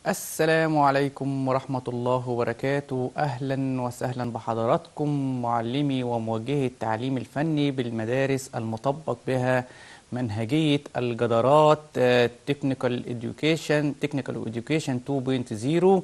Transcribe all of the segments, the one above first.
السلام عليكم ورحمة الله وبركاته أهلا وسهلا بحضراتكم معلمي وموجهي التعليم الفني بالمدارس المطبق بها منهجية الجدارات تكنيكال education تكنيكال education 2.0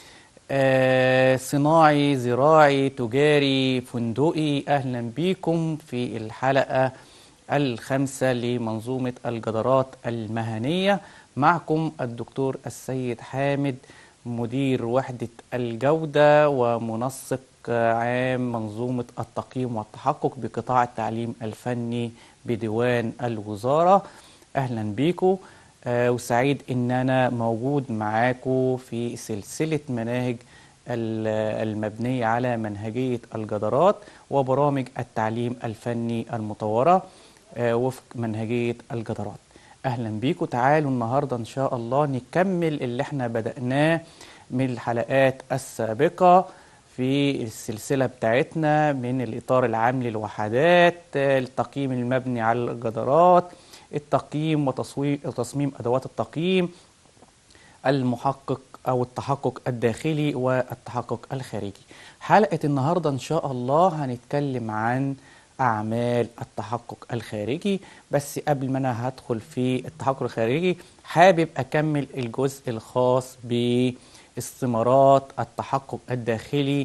آه، صناعي زراعي تجاري فندقي أهلا بكم في الحلقة الخامسة لمنظومة الجدارات المهنية معكم الدكتور السيد حامد مدير وحدة الجودة ومنسق عام منظومة التقييم والتحقق بقطاع التعليم الفني بديوان الوزارة أهلا بيكم آه، وسعيد إن أنا موجود معاكم في سلسلة مناهج ال- المبنية على منهجية الجدارات وبرامج التعليم الفني المطورة آه، وفق منهجية الجدارات أهلا بيكم تعالوا النهاردة إن شاء الله نكمل اللي احنا بدأناه من الحلقات السابقة في السلسلة بتاعتنا من الإطار العام للوحدات آه، التقييم المبني على الجدارات التقييم وتصوير وتصميم أدوات التقييم المحقق أو التحقق الداخلي والتحقق الخارجي حلقة النهاردة إن شاء الله هنتكلم عن أعمال التحقق الخارجي بس قبل ما أنا هدخل في التحقق الخارجي حابب أكمل الجزء الخاص باستمارات التحقق الداخلي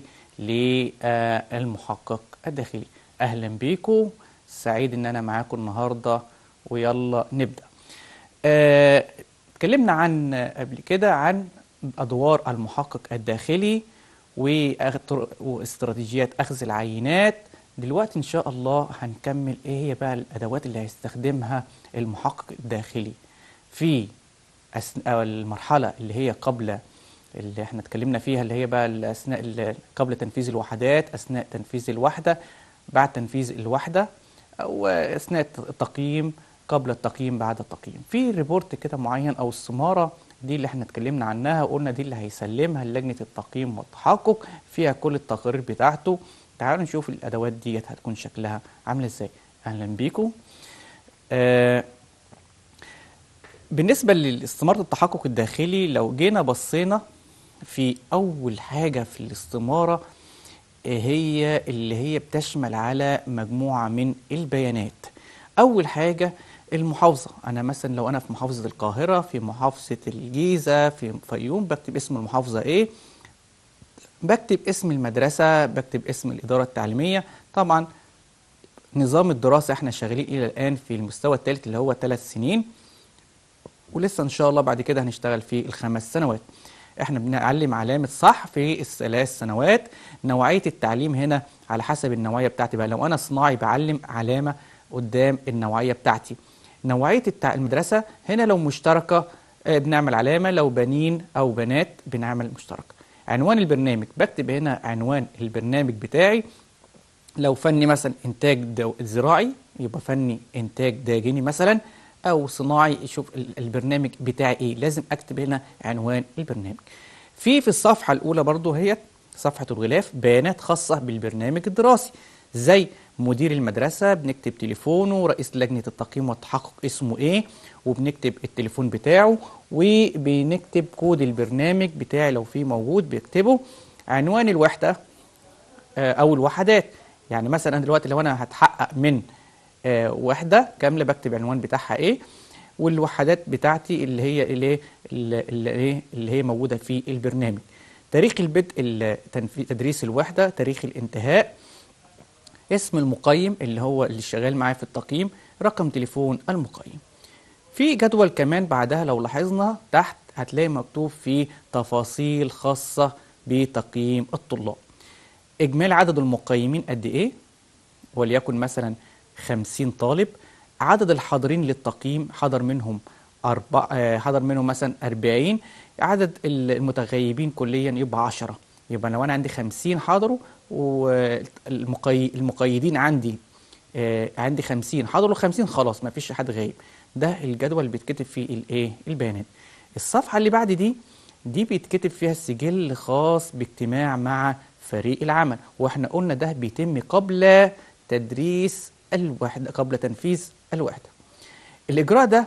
للمحقق الداخلي أهلا بيكم سعيد إن أنا معاكم النهاردة ويلا نبدأ آه، اتكلمنا عن قبل كده عن أدوار المحقق الداخلي وأخ- واستراتيجيات أخذ العينات دلوقتي إن شاء الله هنكمل إيه هي بقى الأدوات اللي هيستخدمها المحقق الداخلي في أثناء أو المرحلة اللي هي قبل اللي احنا اتكلمنا فيها اللي هي بقى ال- أثناء ال- قبل تنفيذ الوحدات أثناء تنفيذ الوحدة بعد تنفيذ الوحدة أو أثناء التقييم قبل التقييم بعد التقييم في ريبورت كده معين أو استمارة دي اللي احنا اتكلمنا عنها وقلنا دي اللي هيسلمها لجنة التقييم والتحقق فيها كل التقارير بتاعته تعالوا نشوف الأدوات ديت هتكون شكلها عامل ازاي أهلا بيكم آه بالنسبة لاستمارة التحقق الداخلي لو جينا بصينا في أول حاجة في الاستمارة هي اللي هي بتشمل على مجموعة من البيانات أول حاجة المحافظة أنا مثلا لو أنا في محافظة القاهرة في محافظة الجيزة في فيوم بكتب اسم المحافظة إيه بكتب اسم المدرسة بكتب اسم الإدارة التعليمية طبعا نظام الدراسة احنا شغالين إلى الآن في المستوى الثالث اللي هو ثلاث سنين ولسه ان شاء الله بعد كده هنشتغل في الخمس سنوات احنا بنعلم علامة صح في الثلاث سنوات نوعية التعليم هنا على حسب النوعية بتاعتي بقى لو انا صناعي بعلم علامة قدام النوعية بتاعتي نوعية التع... المدرسة هنا لو مشتركة آه، بنعمل علامة لو بنين او بنات بنعمل مشتركة عنوان البرنامج بكتب هنا عنوان البرنامج بتاعي لو فني مثلا انتاج دو- زراعي يبقى فني انتاج داجني مثلا او صناعي يشوف ال- البرنامج بتاعي ايه لازم اكتب هنا عنوان البرنامج في في الصفحه الاولى برضو هي صفحه الغلاف بيانات خاصه بالبرنامج الدراسي زي مدير المدرسه بنكتب تليفونه رئيس لجنه التقييم والتحقق اسمه ايه وبنكتب التليفون بتاعه وبنكتب كود البرنامج بتاعي لو في موجود بيكتبه عنوان الوحده آه، او الوحدات يعني مثلا دلوقتي لو انا هتحقق من آه، وحده كامله بكتب العنوان بتاعها ايه والوحدات بتاعتي اللي هي اللي اللي, اللي, إيه؟ اللي هي موجوده في البرنامج تاريخ البدء ال- تنفي- تدريس الوحده تاريخ الانتهاء اسم المقيم اللي هو اللي شغال معايا في التقييم رقم تليفون المقيم في جدول كمان بعدها لو لاحظنا تحت هتلاقي مكتوب فيه تفاصيل خاصة بتقييم الطلاب إجمالي عدد المقيمين قد إيه وليكن مثلا 50 طالب عدد الحاضرين للتقييم حضر منهم أربع آه، حضر منهم مثلا 40 عدد المتغيبين كليا يبقى 10 يبقى لو أنا عندي 50 حضروا والمقيدين عندي آه، عندي 50 حضروا 50 خلاص ما فيش حد غايب ده الجدول بيتكتب فيه الايه البيانات الصفحه اللي بعد دي دي بيتكتب فيها السجل خاص باجتماع مع فريق العمل واحنا قلنا ده بيتم قبل تدريس الوحده قبل تنفيذ الوحده الاجراء ده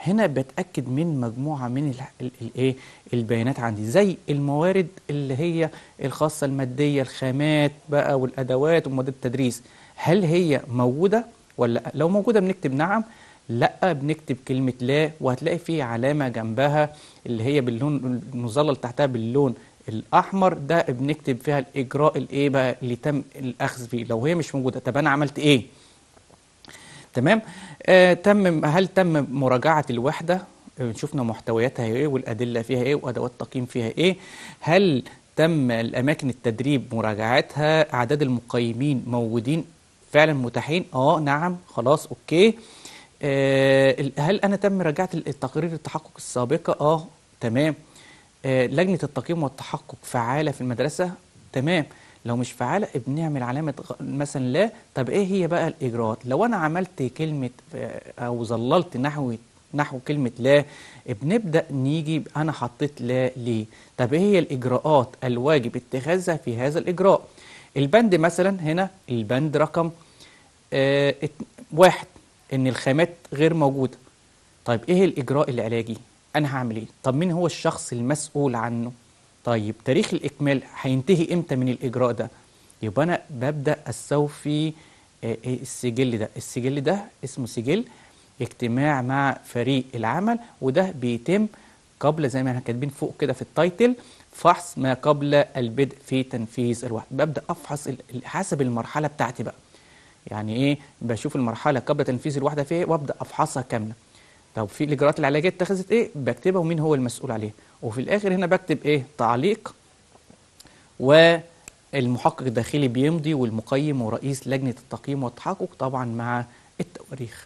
هنا بتأكد من مجموعة من ال- ال- الايه البيانات عندي زي الموارد اللي هي الخاصة المادية الخامات بقى والأدوات ومواد التدريس هل هي موجودة ولا لأ؟ لو موجودة بنكتب نعم لا بنكتب كلمة لا وهتلاقي فيه علامة جنبها اللي هي باللون المظلل تحتها باللون الأحمر ده بنكتب فيها الإجراء الإيه بقى اللي تم الأخذ فيه لو هي مش موجودة طب أنا عملت إيه؟ تمام آه تم هل تم مراجعة الوحدة آه، شفنا محتوياتها ايه والأدلة فيها ايه وأدوات التقييم فيها ايه هل تم الأماكن التدريب مراجعتها أعداد المقيمين موجودين فعلا متاحين اه نعم خلاص اوكي آه ال- هل أنا تم مراجعة التقارير التحقق السابقة اه تمام آه لجنة التقييم والتحقق فعالة في المدرسة تمام لو مش فعالة بنعمل علامة غ- مثلا لا طب ايه هي بقى الإجراءات لو أنا عملت كلمة آه، أو ظللت نحو نحو كلمة لا بنبدأ نيجي أنا حطيت لا ليه طب ايه هي الإجراءات الواجب اتخاذها في هذا الإجراء البند مثلا هنا البند رقم آه ات- واحد إن الخامات غير موجودة طيب ايه الاجراء العلاجي انا هعمل ايه طب مين هو الشخص المسؤول عنه طيب تاريخ الاكمال هينتهي امتى من الاجراء ده يبقى انا ببدا استوفي آه، آه، السجل ده السجل ده اسمه سجل اجتماع مع فريق العمل وده بيتم قبل زي ما احنا كاتبين فوق كده في التايتل فحص ما قبل البدء في تنفيذ الوحده ببدا افحص ال- ال- حسب المرحله بتاعتي بقى يعني ايه بشوف المرحله قبل تنفيذ الوحده فيها إيه وابدا افحصها كامله طب في الاجراءات العلاجيه اتخذت ايه بكتبها ومين هو المسؤول عليها وفي الاخر هنا بكتب ايه تعليق والمحقق الداخلي بيمضي والمقيم ورئيس لجنه التقييم والتحقق طبعا مع التواريخ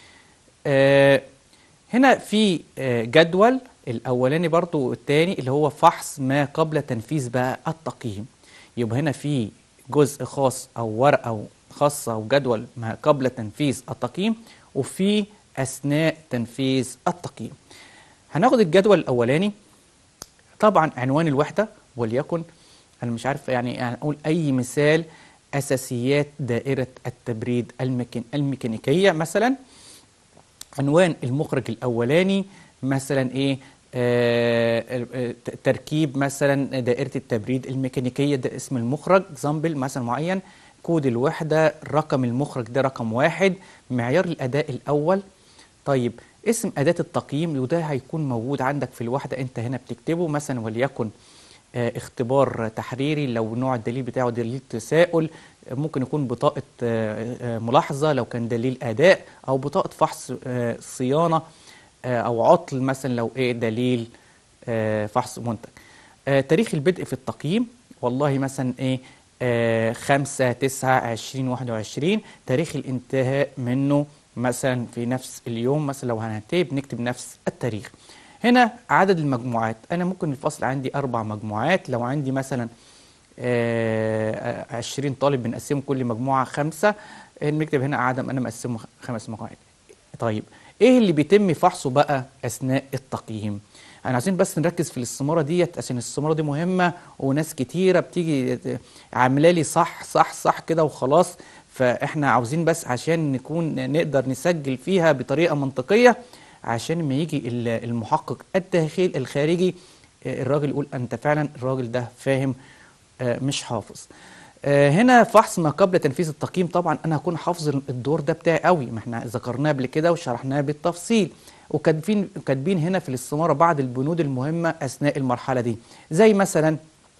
آه هنا في آه جدول الاولاني برضو والتاني اللي هو فحص ما قبل تنفيذ بقى التقييم يبقى هنا في جزء خاص او ورقه خاصه وجدول ما قبل تنفيذ التقييم وفي اثناء تنفيذ التقييم هناخد الجدول الاولاني طبعا عنوان الوحده وليكن انا مش عارف يعني يعني اقول اي مثال اساسيات دائره التبريد الميكان الميكانيكيه مثلا عنوان المخرج الاولاني مثلا ايه آه آه، ت- تركيب مثلا دائره التبريد الميكانيكيه ده اسم المخرج اكزامبل مثلا معين كود الوحده رقم المخرج ده رقم واحد معيار الاداء الاول طيب اسم اداه التقييم وده هيكون موجود عندك في الوحده انت هنا بتكتبه مثلا وليكن آه، اختبار تحريري لو نوع الدليل بتاعه دليل تساؤل آه، ممكن يكون بطاقة آه، آه، ملاحظة لو كان دليل أداء أو بطاقة فحص آه، صيانة آه، أو عطل مثلا لو إيه دليل آه، فحص منتج آه، تاريخ البدء في التقييم والله مثلا إيه آه، خمسة تسعة عشرين واحد وعشرين تاريخ الانتهاء منه مثلا في نفس اليوم مثلا لو هننتهي بنكتب نفس التاريخ هنا عدد المجموعات انا ممكن الفصل عندي اربع مجموعات لو عندي مثلا آه، عشرين طالب بنقسم كل مجموعة خمسة آه، نكتب هنا عدم انا مقسمه خ- خمس مجموعات طيب ايه اللي بيتم فحصه بقى اثناء التقييم انا عايزين بس نركز في الاستماره ديت عشان الاستماره دي مهمه وناس كتيره بتيجي عامله لي صح صح صح كده وخلاص فاحنا عاوزين بس عشان نكون نقدر نسجل فيها بطريقه منطقيه عشان ما يجي ال- المحقق الداخلي الخارجي آه، الراجل يقول انت فعلا الراجل ده فاهم آه، مش حافظ آه، هنا فحص ما قبل تنفيذ التقييم طبعا انا هكون حافظ الدور ده بتاعي قوي ما احنا ذكرناه قبل كده وشرحناه بالتفصيل وكاتبين كاتبين هنا في الاستماره بعض البنود المهمه اثناء المرحله دي زي مثلا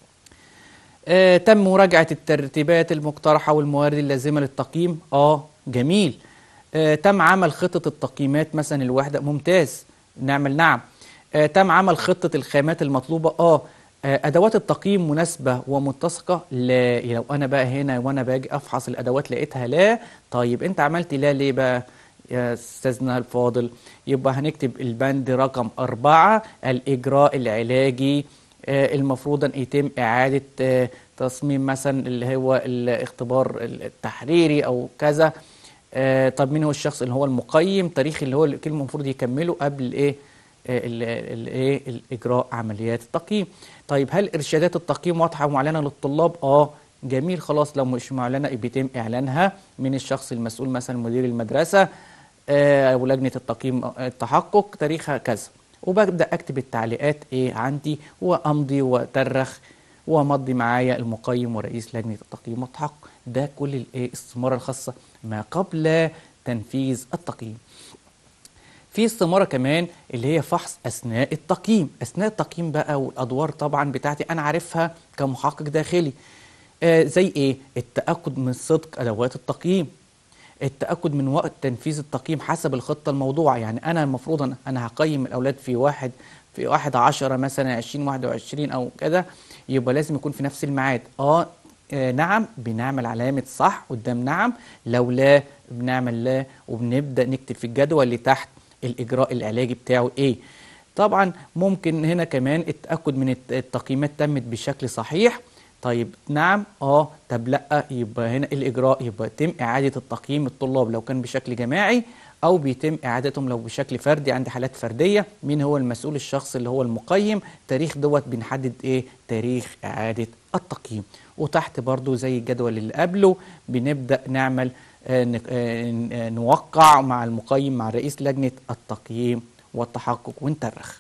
آه تم مراجعة الترتيبات المقترحة والموارد اللازمة للتقييم اه جميل آه تم عمل خطة التقييمات مثلا الوحدة ممتاز نعمل نعم آه تم عمل خطة الخامات المطلوبة اه آه، ادوات التقييم مناسبه ومتسقه لا لو انا بقى هنا وانا باجي افحص الادوات لقيتها لا طيب انت عملت لا ليه بقى يا استاذنا الفاضل يبقى هنكتب البند رقم أربعة الإجراء العلاجي آه، المفروض أن يتم إعادة آه، تصميم مثلا اللي هو الاختبار التحريري أو كذا آه، طب مين هو الشخص اللي هو المقيم تاريخ اللي هو الكلمة المفروض يكمله قبل إيه آه، ال- ال- ايه الاجراء عمليات التقييم طيب هل ارشادات التقييم واضحه ومعلنه للطلاب اه جميل خلاص لو مش معلنه بيتم اعلانها من الشخص المسؤول مثلا مدير المدرسه آه، ولجنة التقييم آه، التحقق تاريخها كذا وببدأ أكتب التعليقات إيه عندي وأمضي وأترخ وأمضي معايا المقيم ورئيس لجنة التقييم والتحقق ده كل الإيه الاستمارة الخاصة ما قبل تنفيذ التقييم في استمارة كمان اللي هي فحص أثناء التقييم أثناء التقييم بقى والأدوار طبعا بتاعتي أنا عارفها كمحقق داخلي آه زي إيه التأكد من صدق أدوات التقييم التأكد من وقت تنفيذ التقييم حسب الخطة الموضوعة يعني أنا المفروض أنا, أنا هقيم الأولاد في واحد في واحد عشرة مثلا عشرين واحد وعشرين أو كده يبقى لازم يكون في نفس الميعاد آه آه، نعم بنعمل علامة صح قدام نعم لو لا بنعمل لا وبنبدأ نكتب في الجدول اللي تحت الإجراء العلاجي بتاعه إيه طبعا ممكن هنا كمان التأكد من الت- التقييمات تمت بشكل صحيح طيب نعم اه طب لا يبقى هنا الإجراء يبقى يتم إعادة التقييم الطلاب لو كان بشكل جماعي أو بيتم إعادتهم لو بشكل فردي عند حالات فردية مين هو المسؤول الشخص اللي هو المقيم تاريخ دوت بنحدد إيه تاريخ إعادة التقييم وتحت برضو زي الجدول اللي قبله بنبدأ نعمل آه، نق- آه، ن- آه، نوقع مع المقيم مع رئيس لجنة التقييم والتحقق ونترخ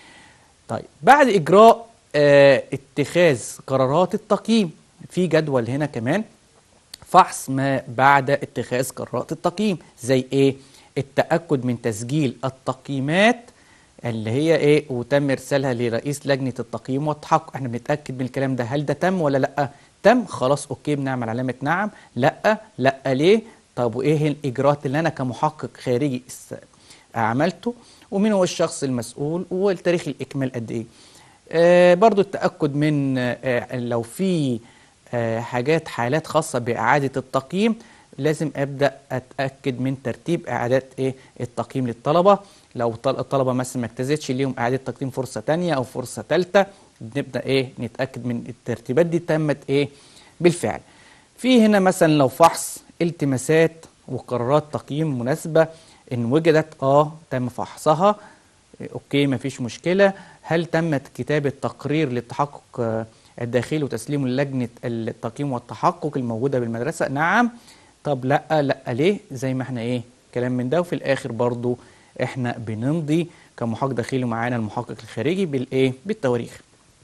طيب بعد إجراء آه، اتخاذ قرارات التقييم في جدول هنا كمان فحص ما بعد اتخاذ قرارات التقييم زي ايه التأكد من تسجيل التقييمات اللي هي ايه وتم ارسالها لرئيس لجنة التقييم والتحقق احنا بنتأكد من الكلام ده هل ده تم ولا لا تم خلاص اوكي بنعمل علامة نعم لا لا ليه طب وايه الإجراءات اللي انا كمحقق خارجي است- عملته ومين هو الشخص المسؤول والتاريخ الإكمال قد ايه آه برضو التأكد من آه لو في آه حاجات حالات خاصة بإعادة التقييم لازم أبدأ أتأكد من ترتيب إعادات إيه التقييم للطلبة لو طل- الطلبة مثلا ما اجتازتش ليهم إعادة تقييم فرصة تانية أو فرصة تالتة نبدأ إيه نتأكد من الترتيبات دي تمت إيه بالفعل في هنا مثلا لو فحص التماسات وقرارات تقييم مناسبة إن وجدت آه تم فحصها اوكي مفيش مشكله هل تمت كتابه تقرير للتحقق آه، الداخلي وتسليمه للجنه التقييم والتحقق الموجوده بالمدرسه نعم طب لا لا ليه زي ما احنا ايه كلام من ده وفي الاخر برضو احنا بنمضي كمحقق داخلي معانا المحقق الخارجي بالايه بالتواريخ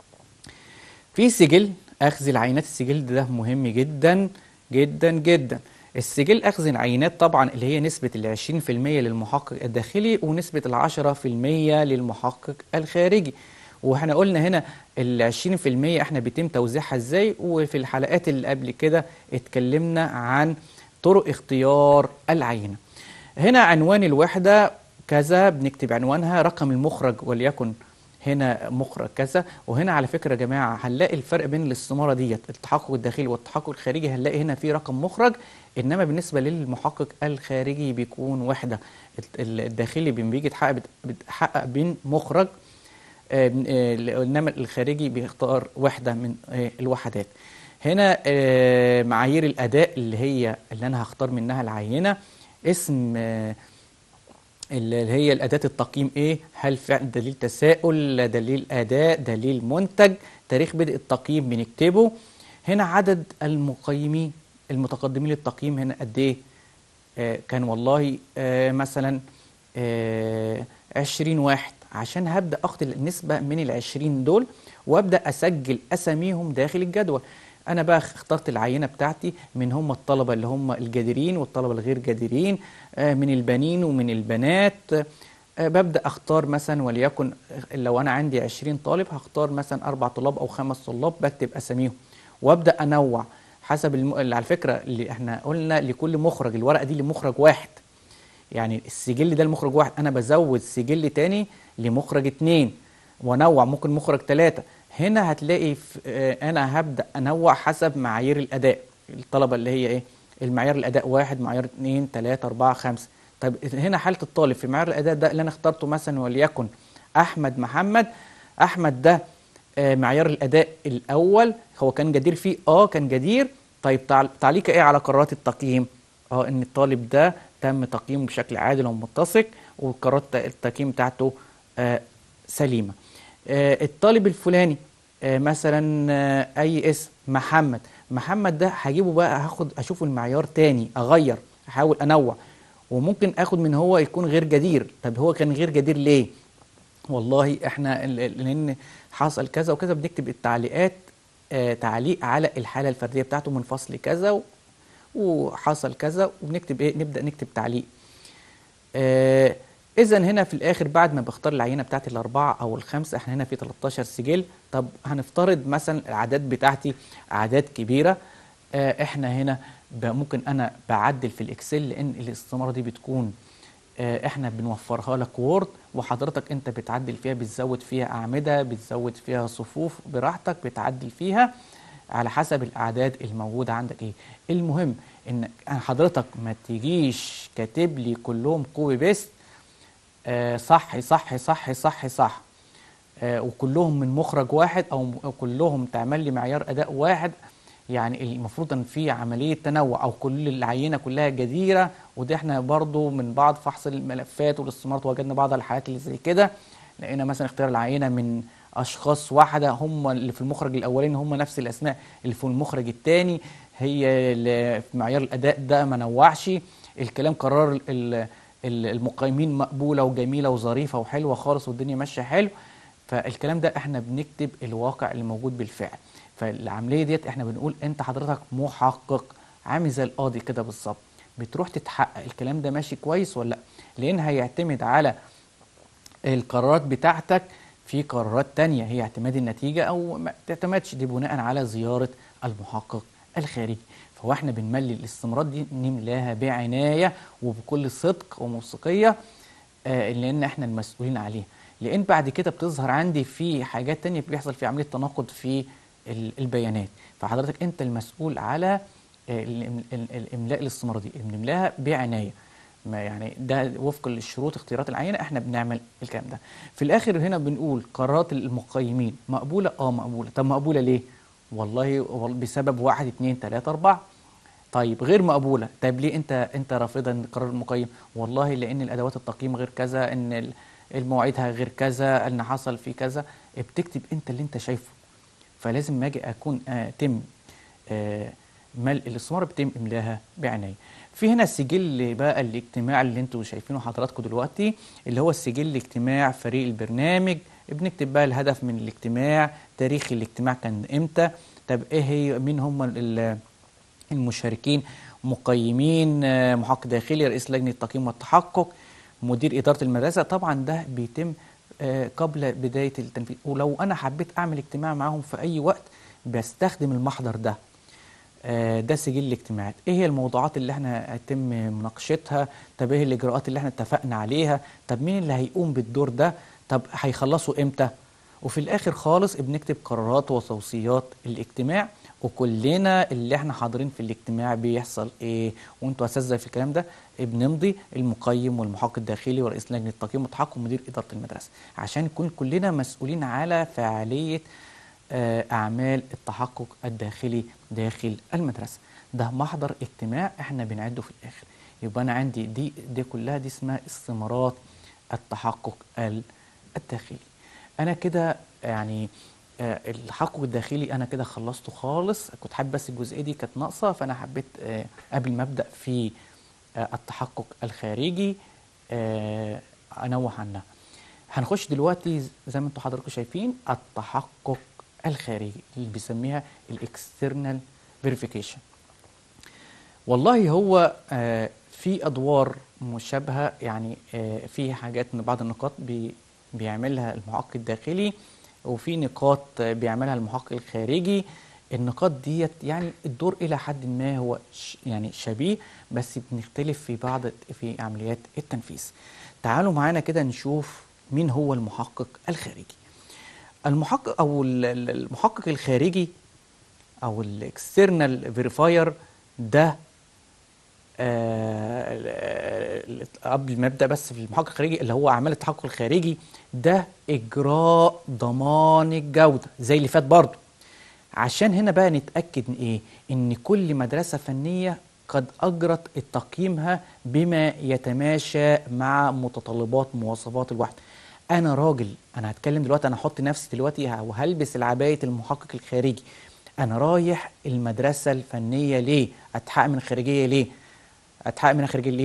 في سجل اخذ العينات السجل ده مهم جدا جدا جدا السجل اخذ العينات طبعا اللي هي نسبة ال 20% للمحقق الداخلي ونسبة ال 10% للمحقق الخارجي واحنا قلنا هنا ال 20% احنا بيتم توزيعها ازاي وفي الحلقات اللي قبل كده اتكلمنا عن طرق اختيار العينة هنا عنوان الوحدة كذا بنكتب عنوانها رقم المخرج وليكن هنا مخرج كذا وهنا على فكره يا جماعه هنلاقي الفرق بين الاستماره ديت التحقق الداخلي والتحقق الخارجي هنلاقي هنا في رقم مخرج انما بالنسبه للمحقق الخارجي بيكون وحده ال- الداخلي بين بيجي يتحقق بت- بتحقق بين مخرج آه، بن- آه، انما الخارجي بيختار وحده من آه، الوحدات هنا آه، معايير الاداء اللي هي اللي انا هختار منها العينه اسم آه، اللي هي الأداة التقييم إيه؟ هل فعل دليل تساؤل، دليل أداء، دليل منتج، تاريخ بدء التقييم بنكتبه. هنا عدد المقيمين المتقدمين للتقييم هنا قد إيه؟ آه كان والله آه مثلا آه 20 واحد عشان هبدأ أخد النسبة من ال 20 دول وأبدأ أسجل أساميهم داخل الجدول. انا بقى اخترت العينه بتاعتي من هم الطلبه اللي هم الجادرين والطلبه الغير جادرين آه، من البنين ومن البنات آه، ببدا اختار مثلا وليكن لو انا عندي 20 طالب هختار مثلا اربع طلاب او خمس طلاب بكتب اساميهم وابدا انوع حسب الم... اللي على فكره اللي احنا قلنا لكل مخرج الورقه دي لمخرج واحد يعني السجل ده لمخرج واحد انا بزود سجل تاني لمخرج اتنين وانوع ممكن مخرج ثلاثة هنا هتلاقي في آه، انا هبدا انوع حسب معايير الاداء الطلبه اللي هي ايه المعيار الاداء واحد معيار اتنين تلاته اربعه خمسه طب هنا حاله الطالب في معيار الاداء ده اللي انا اخترته مثلا وليكن احمد محمد احمد ده آه، معيار الاداء الاول هو كان جدير فيه اه كان جدير طيب تعل- تعليق ايه على قرارات التقييم اه ان الطالب ده تم تقييمه بشكل عادل ومتسق وقرارات التقييم بتاعته آه، سليمه آه، الطالب الفلاني آه، مثلا آه، اي اسم محمد محمد ده هجيبه بقى هاخد اشوف المعيار تاني اغير احاول انوع وممكن اخد من هو يكون غير جدير طب هو كان غير جدير ليه والله احنا ال- ال- لان حصل كذا وكذا بنكتب التعليقات آه تعليق على الحاله الفرديه بتاعته من فصل كذا و- وحصل كذا وبنكتب ايه نبدا نكتب تعليق آه اذا هنا في الاخر بعد ما بختار العينه بتاعتي الاربعه او الخمسه احنا هنا في 13 سجل طب هنفترض مثلا الاعداد بتاعتي اعداد كبيره آه احنا هنا ب- ممكن انا بعدل في الاكسل لان الاستماره دي بتكون آه، احنا بنوفرها لك وورد وحضرتك انت بتعدل فيها بتزود فيها اعمده بتزود فيها صفوف براحتك بتعدل فيها على حسب الاعداد الموجوده عندك ايه المهم ان حضرتك ما تجيش كاتب لي كلهم كوبي بيست آه، صح صح صح صح صح آه، وكلهم من مخرج واحد او م- أو كلهم تعمل لي معيار اداء واحد يعني المفروض ان في عمليه تنوع او كل العينه كلها جديره وده احنا برضو من بعض فحص الملفات والاستمارات وجدنا بعض الحالات اللي زي كده لقينا مثلا اختيار العينه من اشخاص واحده هم اللي في المخرج الاولاني هم نفس الاسماء اللي في المخرج الثاني هي اللي في معيار الاداء ده ما نوعش الكلام قرار ال- ال- ال- المقيمين مقبوله وجميله وظريفه وحلوه خالص والدنيا ماشيه حلو فالكلام ده احنا بنكتب الواقع اللي موجود بالفعل فالعمليه ديت احنا بنقول انت حضرتك محقق عامل زي القاضي كده بالظبط بتروح تتحقق الكلام ده ماشي كويس ولا لا لان هيعتمد على القرارات بتاعتك في قرارات تانية هي اعتماد النتيجة أو ما تعتمدش دي بناء على زيارة المحقق الخارجي فهو احنا بنملي الاستمارات دي نملاها بعناية وبكل صدق وموثوقية آه، لأن احنا المسؤولين عليها لأن بعد كده بتظهر عندي في حاجات تانية بيحصل في عملية تناقض في ال- البيانات فحضرتك أنت المسؤول على آه، الإم- ال- الإملاء الاستمارة دي بنملاها بعناية ما يعني ده وفقا للشروط اختيارات العينه احنا بنعمل الكلام ده في الاخر هنا بنقول قرارات المقيمين مقبوله اه مقبوله طب مقبوله ليه والله وال- بسبب واحد اتنين تلاته اربعه طيب غير مقبوله طيب ليه انت انت رافضها ان قرار المقيم والله لان الادوات التقييم غير كذا ان ال- المواعيدها غير كذا ان حصل في كذا بتكتب انت اللي انت شايفه فلازم ما اجي اكون اتم آه، ملء الاستماره بيتم املاها بعنايه في هنا السجل بقى الاجتماع اللي انتوا شايفينه حضراتكم دلوقتي اللي هو السجل اجتماع فريق البرنامج بنكتب بقى الهدف من الاجتماع تاريخ الاجتماع كان امتى طب ايه هي مين هم ال- المشاركين مقيمين آه، محقق داخلي رئيس لجنه التقييم والتحقق مدير اداره المدرسه طبعا ده بيتم آه، قبل بدايه التنفيذ ولو انا حبيت اعمل اجتماع معاهم في اي وقت بستخدم المحضر ده آه، ده سجل الاجتماعات ايه هي الموضوعات اللي احنا هيتم مناقشتها طب ايه الاجراءات اللي احنا اتفقنا عليها طب مين اللي هيقوم بالدور ده طب هيخلصوا امتى وفي الاخر خالص بنكتب قرارات وتوصيات الاجتماع وكلنا اللي احنا حاضرين في الاجتماع بيحصل ايه وانتوا اساتذه في الكلام ده بنمضي المقيم والمحقق الداخلي ورئيس لجنه التقييم والتحقق ومدير اداره المدرسه عشان نكون كلنا مسؤولين على فعاليه آه، أعمال التحقق الداخلي داخل المدرسة ده محضر اجتماع احنا بنعده في الآخر يبقى أنا عندي دي دي كلها دي اسمها استمارات التحقق ال- الداخلي أنا كده يعني آه، التحقق الداخلي أنا كده خلصته خالص كنت حابب بس الجزئية دي كانت ناقصة فأنا حبيت آه، قبل ما أبدأ في آه، التحقق الخارجي آه، أنوه عنها هنخش دلوقتي زي ما انتم حضراتكم شايفين التحقق الخارجي اللي بيسميها الاكسترنال فيريفيكيشن والله هو آه، في ادوار مشابهه يعني آه، في حاجات من بعض النقاط بي بيعملها المحقق الداخلي وفي نقاط آه، بيعملها المحقق الخارجي النقاط ديت يعني الدور الى حد ما هو ش يعني شبيه بس بنختلف في بعض في عمليات التنفيذ تعالوا معانا كده نشوف مين هو المحقق الخارجي المحقق او ال- ال- المحقق الخارجي او الاكسترنال فيريفاير ده آه، ال- ال- قبل ما ابدا بس في المحقق الخارجي اللي هو اعمال التحقق الخارجي ده اجراء ضمان الجوده زي اللي فات برضه عشان هنا بقى نتاكد من ايه ان كل مدرسه فنيه قد اجرت تقييمها بما يتماشى مع متطلبات مواصفات الوحده انا راجل انا هتكلم دلوقتي انا هحط نفسي دلوقتي وهلبس العبايه المحقق الخارجي انا رايح المدرسه الفنيه ليه اتحقق من الخارجيه ليه اتحقق من الخارجيه ليه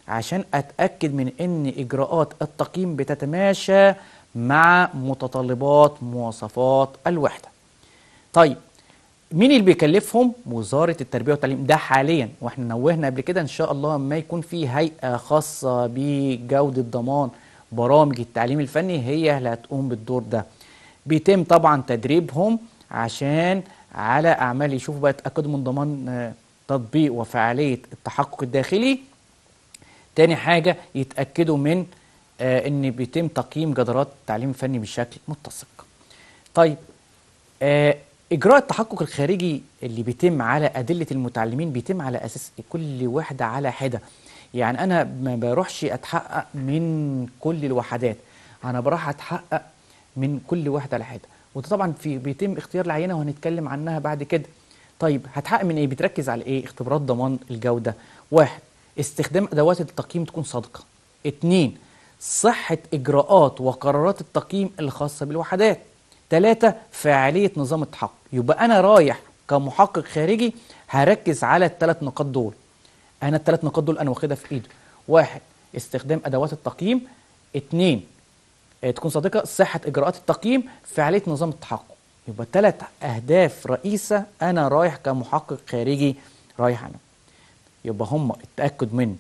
عشان اتاكد من ان اجراءات التقييم بتتماشى مع متطلبات مواصفات الوحده طيب مين اللي بيكلفهم وزاره التربيه والتعليم ده حاليا واحنا نوهنا قبل كده ان شاء الله ما يكون في هيئه خاصه بجوده ضمان برامج التعليم الفني هي اللي هتقوم بالدور ده بيتم طبعا تدريبهم عشان على اعمال يشوفوا بقى يتاكدوا من ضمان آه، تطبيق وفعاليه التحقق الداخلي تاني حاجه يتاكدوا من آه، ان بيتم تقييم جدارات التعليم الفني بشكل متسق طيب آه، اجراء التحقق الخارجي اللي بيتم على ادله المتعلمين بيتم على اساس كل وحده على حده يعني انا ما بروحش اتحقق من كل الوحدات انا بروح اتحقق من كل وحده على حده وده طبعا في بيتم اختيار العينه وهنتكلم عنها بعد كده طيب هتحقق من ايه بتركز على ايه اختبارات ضمان الجوده واحد استخدام ادوات التقييم تكون صادقه اتنين صحه اجراءات وقرارات التقييم الخاصه بالوحدات ثلاثة فاعلية نظام التحقق يبقى أنا رايح كمحقق خارجي هركز على الثلاث نقاط دول أنا الثلاث نقاط دول أنا واخدها في إيدي واحد استخدام أدوات التقييم اتنين آه، تكون صادقة صحة إجراءات التقييم فعالية نظام التحقق يبقى ثلاث أهداف رئيسة أنا رايح كمحقق خارجي رايح أنا يبقى هم التأكد من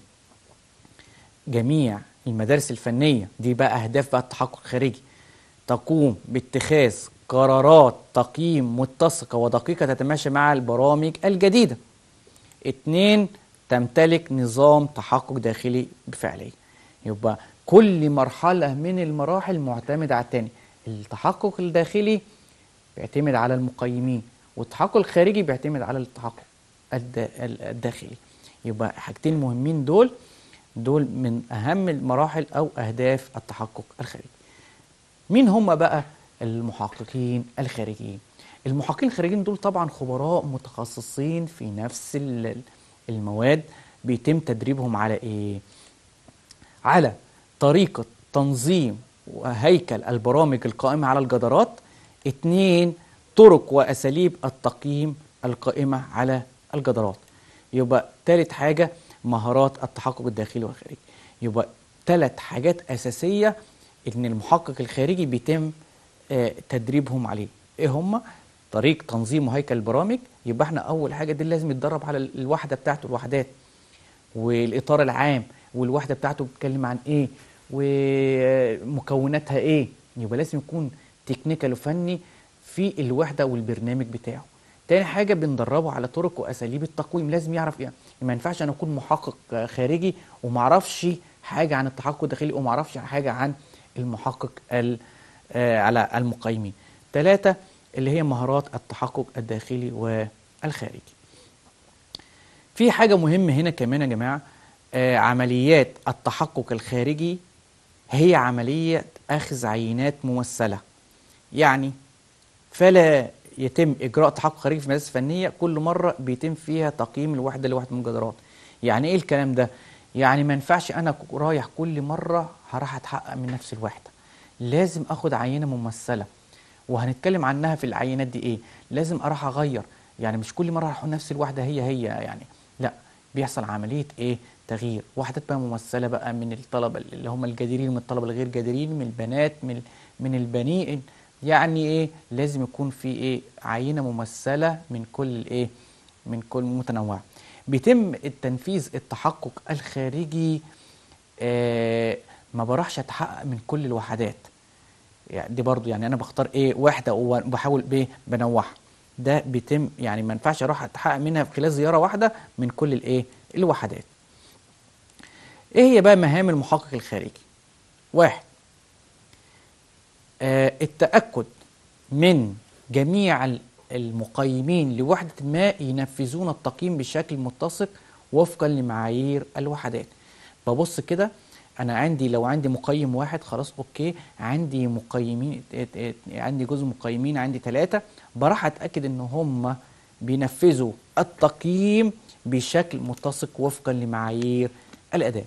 جميع المدارس الفنية دي بقى أهداف بقى التحقق الخارجي تقوم باتخاذ قرارات تقييم متسقة ودقيقة تتماشى مع البرامج الجديدة اتنين تمتلك نظام تحقق داخلي بفعلية يبقى كل مرحلة من المراحل معتمدة على التاني التحقق الداخلي بيعتمد على المقيمين والتحقق الخارجي بيعتمد على التحقق الد- الداخلي يبقى حاجتين مهمين دول دول من أهم المراحل أو أهداف التحقق الخارجي مين هم بقى المحققين الخارجيين المحققين الخارجيين دول طبعا خبراء متخصصين في نفس ال- المواد بيتم تدريبهم على ايه على طريقة تنظيم وهيكل البرامج القائمة على الجدارات اتنين طرق وأساليب التقييم القائمة على الجدارات يبقى تالت حاجة مهارات التحقق الداخلي والخارجي يبقى تلات حاجات أساسية إن المحقق الخارجي بيتم آه، تدريبهم عليه إيه هما؟ طريق تنظيم وهيكل البرامج يبقى احنا أول حاجة دي لازم يتدرب على الوحدة بتاعته الوحدات والاطار العام والوحده بتاعته بتتكلم عن ايه ومكوناتها ايه يبقى لازم يكون تكنيكال وفني في الوحده والبرنامج بتاعه تاني حاجه بندربه على طرق واساليب التقويم لازم يعرف ايه ما ينفعش انا اكون محقق خارجي وما اعرفش حاجه عن التحقق الداخلي وما اعرفش حاجه عن المحقق ال- آه، على المقيمين ثلاثه اللي هي مهارات التحقق الداخلي والخارجي في حاجة مهمة هنا كمان يا جماعة آه عمليات التحقق الخارجي هي عملية أخذ عينات ممثلة يعني فلا يتم إجراء تحقق خارجي في مدارس فنية كل مرة بيتم فيها تقييم الوحدة لوحدة من الجدارات يعني إيه الكلام ده؟ يعني ما ينفعش أنا ك- رايح كل مرة هروح أتحقق من نفس الوحدة لازم أخد عينة ممثلة وهنتكلم عنها في العينات دي ايه لازم اروح اغير يعني مش كل مره هروح نفس الواحده هي هي يعني لا بيحصل عمليه ايه تغيير وحدات بقى ممثله بقى من الطلبه اللي هم الجادرين من الطلبه الغير جادرين من البنات من من البنين يعني ايه لازم يكون في ايه عينه ممثله من كل الايه من كل متنوعه بيتم التنفيذ التحقق الخارجي آه ما بروحش اتحقق من كل الوحدات يعني دي برضو يعني انا بختار ايه واحده وبحاول بايه بنوعها ده بيتم يعني ما ينفعش اروح اتحقق منها في خلال زياره واحده من كل الايه الوحدات ايه هي بقى مهام المحقق الخارجي واحد آه التاكد من جميع ال- المقيمين لوحده ما ينفذون التقييم بشكل متسق وفقا لمعايير الوحدات ببص كده انا عندي لو عندي مقيم واحد خلاص اوكي عندي مقيمين ات- ات- عندي جزء مقيمين عندي ثلاثة بروح اتاكد ان هم بينفذوا التقييم بشكل متسق وفقا لمعايير الاداء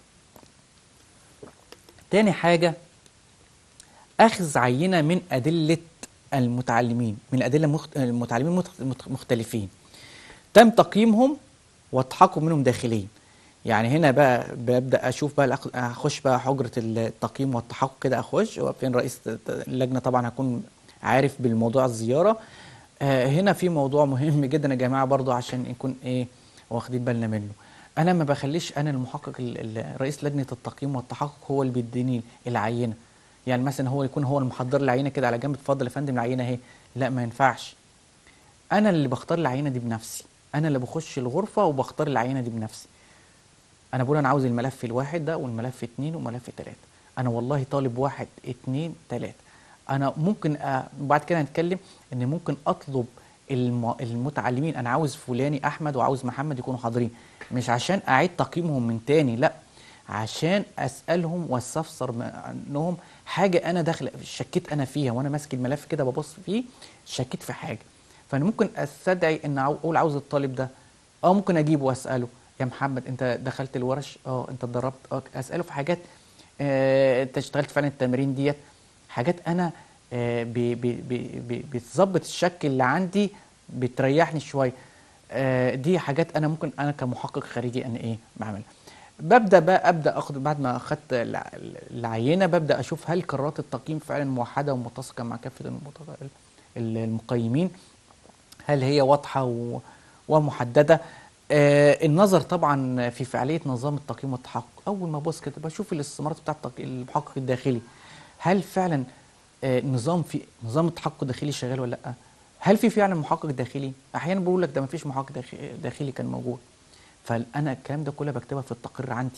تاني حاجة أخذ عينة من أدلة المتعلمين من أدلة مخت... المتعلمين مخت... مخت- مختلفين تم تقييمهم والتحقق منهم داخليا يعني هنا بقى ببدا اشوف بقى الأخ- اخش بقى حجره التقييم والتحقق كده اخش فين رئيس اللجنه طبعا هكون عارف بالموضوع الزياره آه، هنا في موضوع مهم جدا يا جماعه برضو عشان نكون ايه واخدين بالنا منه انا ما بخليش انا المحقق ال- ال- رئيس لجنه التقييم والتحقق هو اللي بيديني العينه يعني مثلا هو يكون هو المحضر العينه كده على جنب اتفضل يا فندم العينه اهي لا ما ينفعش انا اللي بختار العينه دي بنفسي انا اللي بخش الغرفه وبختار العينه دي بنفسي انا بقول انا عاوز الملف الواحد ده والملف اتنين وملف تلاته انا والله طالب واحد اتنين تلاته انا ممكن أ... بعد كده هنتكلم ان ممكن اطلب الم... المتعلمين انا عاوز فلاني احمد وعاوز محمد يكونوا حاضرين مش عشان اعيد تقييمهم من تاني لا عشان اسالهم واستفسر عنهم حاجه انا داخل شكيت انا فيها وانا ماسك الملف كده ببص فيه شكيت في حاجه فانا ممكن استدعي ان عاو- اقول عاوز الطالب ده اه ممكن اجيبه واساله يا محمد انت دخلت الورش اه انت اتدربت اه اساله في حاجات آه انت اشتغلت فعلا التمارين ديت حاجات انا آه بي- بي- بي- بي- بتظبط الشك اللي عندي بتريحني شويه آه دي حاجات انا ممكن انا كمحقق خارجي انا ايه بعملها ببدا بقى ابدا اخد بعد ما اخدت الع- العينه ببدا اشوف هل قرارات التقييم فعلا موحده ومتسقه مع كافه المت- المقيمين هل هي واضحه و- ومحدده آه النظر طبعا في فعاليه نظام التقييم والتحقق اول ما ابص كده بشوف الاستمارات بتاعت التق- المحقق الداخلي هل فعلا آه نظام في نظام التحقق الداخلي شغال ولا لا هل في فعلا محقق داخلي احيانا بقول لك ده ما فيش محقق داخ- داخلي كان موجود فانا الكلام ده كله بكتبها في التقرير عندي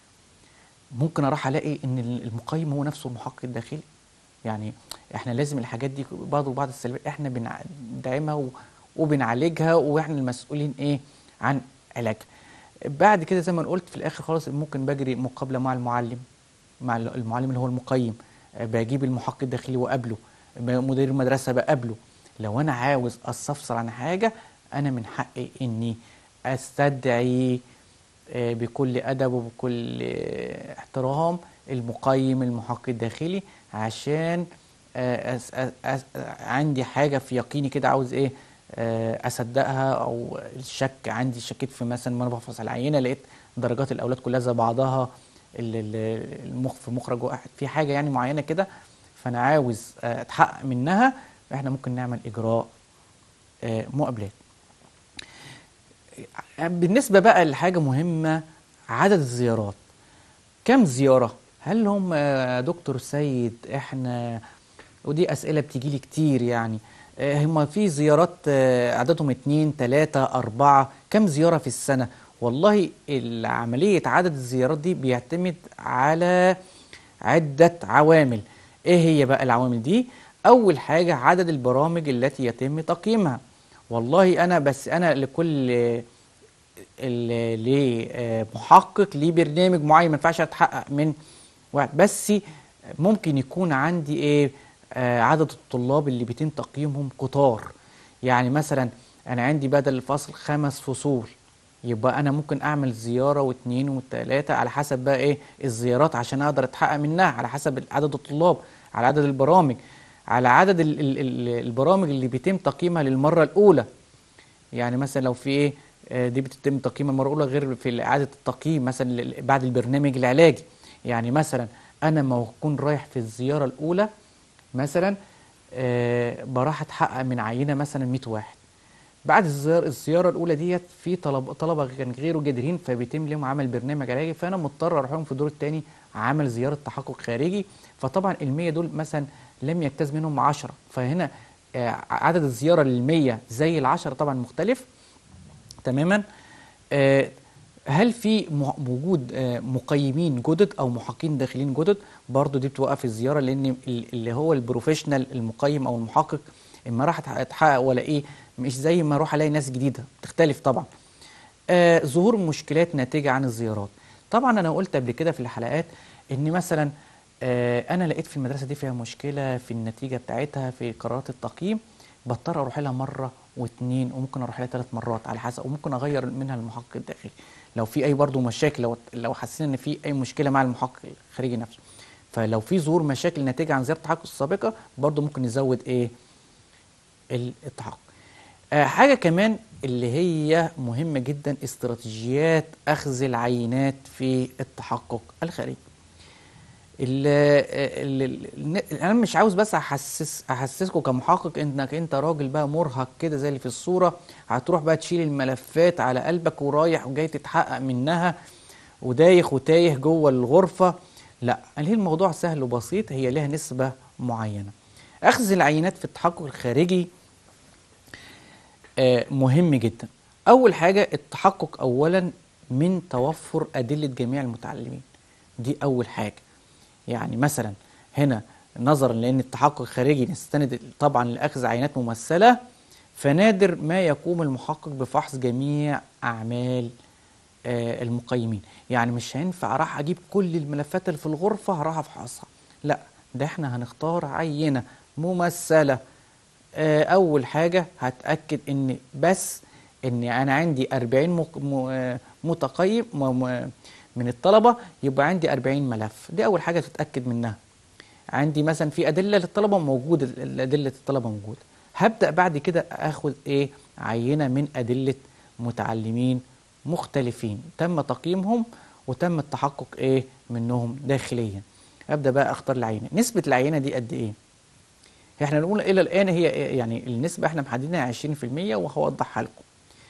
ممكن اروح الاقي ان المقيم هو نفسه المحقق الداخلي يعني احنا لازم الحاجات دي بعض وبعض السلبيات احنا بندعمها و- وبنعالجها واحنا المسؤولين ايه عن علاجها بعد كده زي ما أنا قلت في الاخر خالص ممكن بجري مقابله مع المعلم مع المعلم اللي هو المقيم آه، بجيب المحقق الداخلي واقابله ب- مدير المدرسه بقابله لو انا عاوز استفسر عن حاجه انا من حقي اني استدعي آه، بكل ادب وبكل آه، احترام المقيم المحقق الداخلي عشان آه، أس أس أس عندي حاجه في يقيني كده عاوز ايه آه، اصدقها او الشك عندي شكيت في مثلا ما انا بحفظ العينه لقيت درجات الاولاد كلها زي بعضها ال- ال- المخ في مخرج واحد في حاجه يعني معينه كده فانا عاوز آه، اتحقق منها احنا ممكن نعمل اجراء آه، مقابلات بالنسبة بقى لحاجة مهمة عدد الزيارات كم زيارة؟ هل هم آه، دكتور سيد احنا ودي أسئلة بتيجي لي كتير يعني آه، هم في زيارات آه، عددهم اتنين تلاتة أربعة كم زيارة في السنة؟ والله عملية عدد الزيارات دي بيعتمد على عدة عوامل ايه هي بقى العوامل دي؟ أول حاجة عدد البرامج التي يتم تقييمها والله أنا بس أنا لكل لمحقق ليه برنامج معين ما ينفعش اتحقق من واحد بس ممكن يكون عندي ايه آه عدد الطلاب اللي بيتم تقييمهم كتار يعني مثلا انا عندي بدل الفصل خمس فصول يبقى انا ممكن اعمل زياره واثنين وثلاثه على حسب بقى ايه الزيارات عشان اقدر اتحقق منها على حسب عدد الطلاب على عدد البرامج على عدد ال ال ال البرامج اللي بيتم تقييمها للمره الاولى يعني مثلا لو في ايه آه، دي بتتم تقييم المره الاولى غير في اعاده التقييم مثلا لل- بعد البرنامج العلاجي يعني مثلا انا ما اكون رايح في الزياره الاولى مثلا آه، بروح اتحقق من عينه مثلا 100 واحد بعد الزيارة, الزيارة الأولى ديت في طلب طلبة كان غير جادرين فبيتم لهم عمل برنامج علاجي فأنا مضطر أروح لهم في الدور الثاني عمل زيارة تحقق خارجي فطبعا المية دول مثلا لم يجتاز منهم عشرة فهنا آه، عدد الزيارة للمية زي العشرة طبعا مختلف تماما آه، هل في م- وجود آه، مقيمين جدد او محققين داخلين جدد برضو دي بتوقف الزياره لان ال- اللي هو البروفيشنال المقيم او المحقق اما راح أتح- اتحقق ولا ايه مش زي ما اروح الاقي ناس جديده بتختلف طبعا آه ظهور مشكلات ناتجه عن الزيارات طبعا انا قلت قبل كده في الحلقات ان مثلا آه انا لقيت في المدرسه دي فيها مشكله في النتيجه بتاعتها في قرارات التقييم بضطر اروح لها مره واثنين وممكن اروح لها ثلاث مرات على حسب وممكن اغير منها المحقق الداخلي لو في اي برضو مشاكل لو لو حسينا ان في اي مشكله مع المحقق الخارجي نفسه فلو في ظهور مشاكل ناتجه عن زياره التحقق السابقه برضو ممكن نزود ايه التحقق آه، حاجة كمان اللي هي مهمة جدا استراتيجيات أخذ العينات في التحقق الخارجي ال ال ال انا مش عاوز بس احسس احسسكم كمحقق انك انت راجل بقى مرهق كده زي اللي في الصوره هتروح بقى تشيل الملفات على قلبك ورايح وجاي تتحقق منها ودايخ وتايه جوه الغرفه لا هي الموضوع سهل وبسيط هي لها نسبه معينه اخذ العينات في التحقق الخارجي آه، مهم جدا اول حاجه التحقق اولا من توفر ادله جميع المتعلمين دي اول حاجه يعني مثلا هنا نظرا لان التحقق الخارجي نستند طبعا لاخذ عينات ممثله فنادر ما يقوم المحقق بفحص جميع اعمال آه، المقيمين يعني مش هينفع راح اجيب كل الملفات اللي في الغرفه هروح افحصها لا ده احنا هنختار عينه ممثله آه، اول حاجه هتاكد ان بس ان انا عندي 40 مق- م- آه، متقيم م- م- من الطلبه يبقى عندي 40 ملف دي اول حاجه تتاكد منها عندي مثلا في ادله للطلبه موجوده ادله الطلبه موجوده هبدا بعد كده اخد ايه عينه من ادله متعلمين مختلفين تم تقييمهم وتم التحقق ايه منهم داخليا ابدا بقى اختار العينه نسبه العينه دي قد ايه احنا نقول الى الان هي إيه؟ يعني النسبه احنا محددينها 20% وهوضحها لكم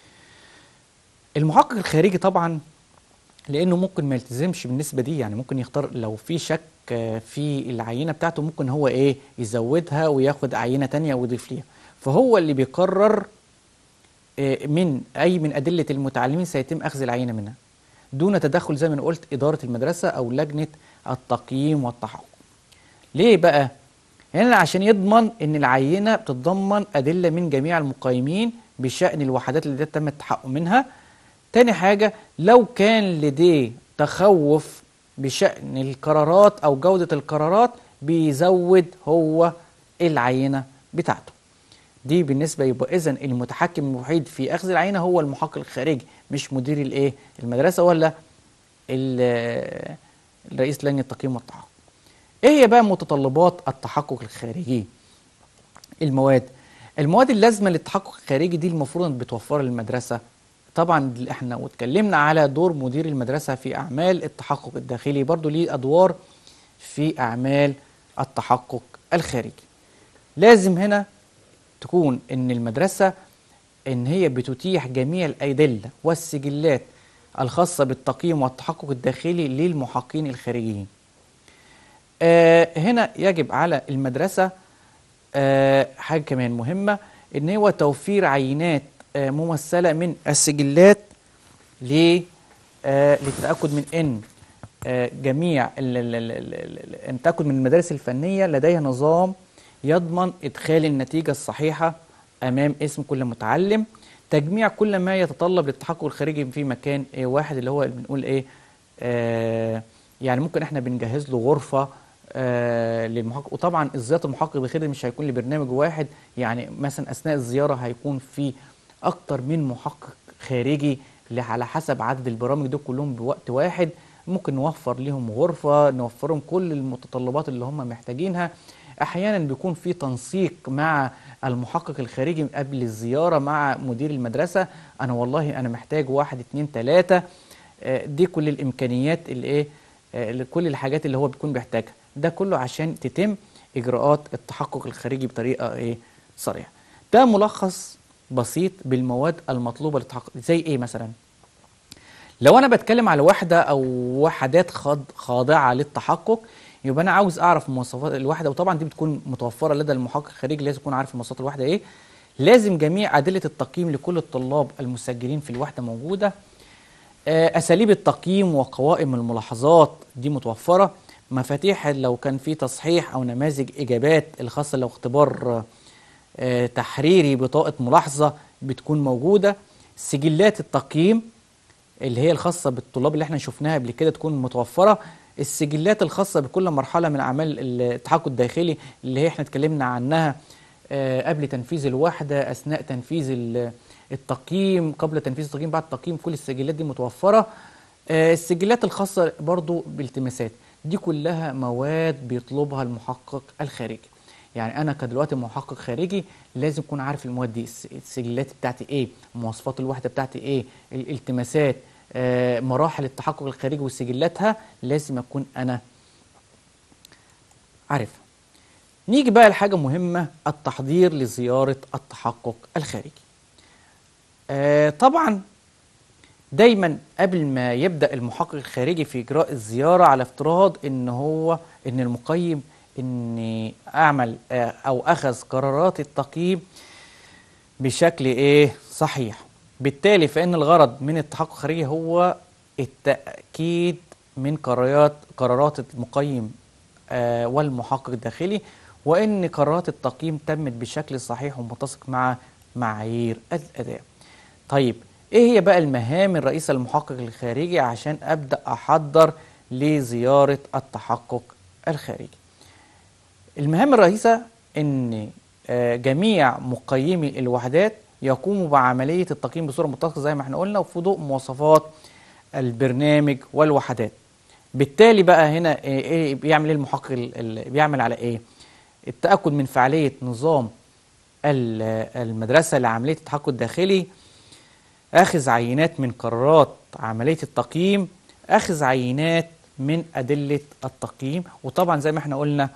المحقق الخارجي طبعا لانه ممكن ما يلتزمش بالنسبه دي يعني ممكن يختار لو في شك آه، في العينه بتاعته ممكن هو ايه يزودها وياخد عينه تانية ويضيف ليها فهو اللي بيقرر آه، من اي من ادله المتعلمين سيتم اخذ العينه منها دون تدخل زي ما أنا قلت اداره المدرسه او لجنه التقييم والتحقق ليه بقى هنا عشان يضمن ان العينه بتتضمن ادله من جميع المقيمين بشان الوحدات اللي تم التحقق منها تاني حاجه لو كان لديه تخوف بشان القرارات او جوده القرارات بيزود هو العينه بتاعته دي بالنسبه يبقى اذا المتحكم الوحيد في اخذ العينه هو المحقق الخارجي مش مدير الايه المدرسه ولا ال- الرئيس لجنه التقييم والتحقق ايه هي بقى متطلبات التحقق الخارجي المواد المواد اللازمه للتحقق الخارجي دي المفروض ان بتوفرها المدرسه طبعا احنا واتكلمنا على دور مدير المدرسه في اعمال التحقق الداخلي برضو ليه ادوار في اعمال التحقق الخارجي لازم هنا تكون ان المدرسه ان هي بتتيح جميع الادله والسجلات الخاصه بالتقييم والتحقق الداخلي للمحققين الخارجيين آه هنا يجب على المدرسة آه حاجة كمان مهمة إن هو توفير عينات آه ممثلة من السجلات ل آه للتأكد من إن آه جميع ال- ال- ال- ال- ال- أن التأكد من المدارس الفنية لديها نظام يضمن إدخال النتيجة الصحيحة أمام اسم كل متعلم تجميع كل ما يتطلب للتحقق الخارجي في مكان آه واحد اللي هو بنقول إيه آه يعني ممكن احنا بنجهز له غرفه آه للمحقق وطبعا زياره المحقق الخارجي مش هيكون لبرنامج واحد يعني مثلا اثناء الزياره هيكون في اكتر من محقق خارجي ل- على حسب عدد البرامج دول كلهم بوقت واحد ممكن نوفر لهم غرفه نوفرهم كل المتطلبات اللي هم محتاجينها احيانا بيكون في تنسيق مع المحقق الخارجي قبل الزياره مع مدير المدرسه انا والله انا محتاج واحد اتنين تلاته آه، دي كل الامكانيات اللي ايه آه، اللي- كل الحاجات اللي هو بيكون بيحتاجها ده كله عشان تتم اجراءات التحقق الخارجي بطريقه ايه صريحه ده ملخص بسيط بالمواد المطلوبه للتحقق زي ايه مثلا لو انا بتكلم على وحده او وحدات خاض خاضعه للتحقق يبقى انا عاوز اعرف مواصفات الوحده وطبعا دي بتكون متوفره لدى المحقق الخارجي لازم يكون عارف مواصفات الوحده ايه لازم جميع ادله التقييم لكل الطلاب المسجلين في الوحده موجوده آه، اساليب التقييم وقوائم الملاحظات دي متوفره مفاتيح لو كان في تصحيح او نماذج اجابات الخاصه لو اختبار آه، تحريري بطاقه ملاحظه بتكون موجوده سجلات التقييم اللي هي الخاصه بالطلاب اللي احنا شفناها قبل كده تكون متوفره السجلات الخاصه بكل مرحله من اعمال التحقق الداخلي اللي هي احنا اتكلمنا عنها آه، قبل تنفيذ الوحده اثناء تنفيذ ال- التقييم قبل تنفيذ التقييم بعد التقييم كل السجلات دي متوفره آه، السجلات الخاصه برضو بالتماسات دي كلها مواد بيطلبها المحقق الخارجي يعني انا كدلوقتي محقق خارجي لازم اكون عارف المواد دي الس- السجلات بتاعتي ايه مواصفات الوحده بتاعتي ايه الالتماسات آه، مراحل التحقق الخارجي وسجلاتها لازم اكون انا عارفها نيجي بقى لحاجه مهمه التحضير لزياره التحقق الخارجي آه، طبعا دايما قبل ما يبدا المحقق الخارجي في اجراء الزياره على افتراض ان هو ان المقيم ان اعمل آه، او اخذ قرارات التقييم بشكل ايه صحيح بالتالي فان الغرض من التحقق الخارجي هو التاكيد من قرارات قرارات المقيم آه، والمحقق الداخلي وان قرارات التقييم تمت بشكل صحيح ومتسق مع معايير الاداء طيب ايه هي بقى المهام الرئيسة للمحقق الخارجي عشان ابدا احضر لزيارة التحقق الخارجي المهام الرئيسة ان آه، جميع مقيمي الوحدات يقوموا بعملية التقييم بصورة متسقة زي ما احنا قلنا وفي ضوء مواصفات البرنامج والوحدات بالتالي بقى هنا ايه إيه بيعمل ايه المحقق ال- ال- بيعمل على ايه التأكد من فعالية نظام ال- المدرسة لعملية التحقق الداخلي أخذ عينات من قرارات عملية التقييم أخذ عينات من أدلة التقييم وطبعا زي ما احنا قلنا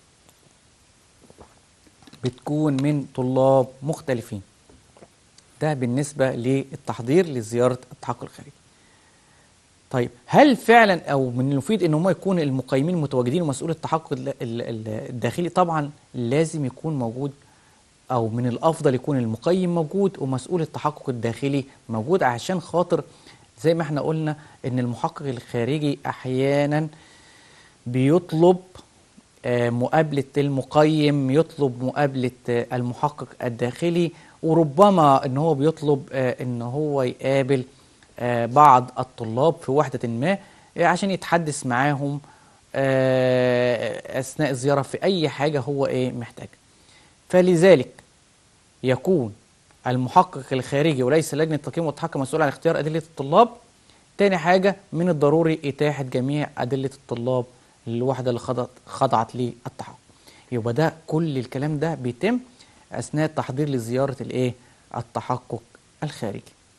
بتكون من طلاب مختلفين ده بالنسبة للتحضير لزيارة التحقق الخارجي طيب هل فعلا او من المفيد ان هم يكون المقيمين المتواجدين ومسؤول التحقق ال- ال- ال- الداخلي طبعا لازم يكون موجود او من الافضل يكون المقيم موجود ومسؤول التحقق الداخلي موجود عشان خاطر زي ما احنا قلنا ان المحقق الخارجي احيانا بيطلب آه، مقابلة المقيم يطلب مقابلة آه، المحقق الداخلي وربما ان هو بيطلب آه، ان هو يقابل آه، بعض الطلاب في وحدة ما آه، عشان يتحدث معاهم آه، اثناء الزيارة في اي حاجة هو ايه محتاج فلذلك يكون المحقق الخارجي وليس لجنة التقييم والتحكم مسؤول عن اختيار أدلة الطلاب تاني حاجة من الضروري إتاحة جميع أدلة الطلاب للوحدة اللي خضعت, خضعت للتحقق يبقى ده كل الكلام ده بيتم أثناء التحضير لزيارة الإيه التحقق الخارجي